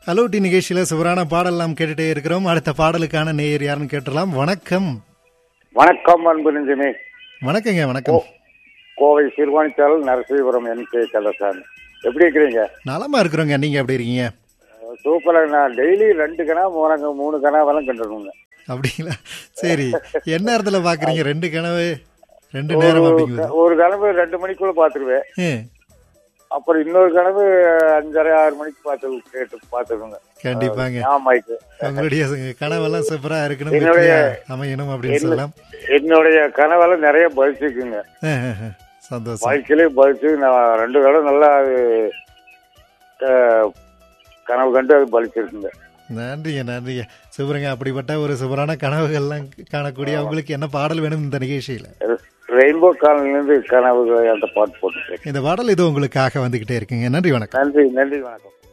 Hello D நிகழ்ச்சியில சுவரான பாடலாம் கேட்டுட்டே இருக்கிறோம் அடுத்த பாடலுக்கான நேயர் யாருன்னு கேட்டலாம் வணக்கம் வணக்கம் அன்பு நெஞ்சமே வணக்கங்க வணக்கம் கோவை சிறுவாணிச்சால் நரசிபுரம் என் கே கந்தசாமி எப்படி இருக்கிறீங்க நலமா இருக்கிறோங்க நீங்க எப்படி இருக்கீங்க சூப்பரா நான் டெய்லி ரெண்டு கணா மூணு மூணு கனாவெல்லாம் கண்டுடுங்க அப்படிங்களா சரி என்ன நேரத்துல பாக்குறீங்க ரெண்டு கனவு ரெண்டு நேரம் அப்படிங்குது ஒரு கனவு ரெண்டு மணிக்குள்ள பாத்துருவேன் ஏ, அப்புறம் இன்னொரு கனவு அஞ்சரை ஆறு மணிக்கு பார்த்து கேட்டு பாத்துருங்க கண்டிப்பாங்க ஆமாய்க்கு உங்களுடைய கனவெல்லாம் சூப்பரா இருக்கணும் என்னுடைய- வெற்றியா அமையணும் அப்படின்னு சொல்லலாம் என்னுடைய கனவெல்லாம் நிறைய பலிச்சுக்குங்க ஆ, ஆ, ஆ. சந்தோஷம் வாழ்க்கையிலே பலிச்சு நான் ரெண்டு தடவை நல்லா அது அஹ், கனவு கண்டு அது பலிச்சிருக்குங்க நன்றிங்க நன்றிங்க சூப்பருங்க அப்படிப்பட்ட ஒரு சூப்பரான கனவுகள்லாம் காணக்கூடிய உங்களுக்கு என்ன பாடல் வேணும் இந்த நிகழ்ச்சியில ரெயின்போ காலனிலேருந்து கனவு அந்த பாட்டு போட்டுருக்கேன் இந்த பாடல் இது உங்களுக்காக வந்துகிட்டே இருக்குங்க நன்றி வணக்கம் நன்றி நன்றி வணக்கம்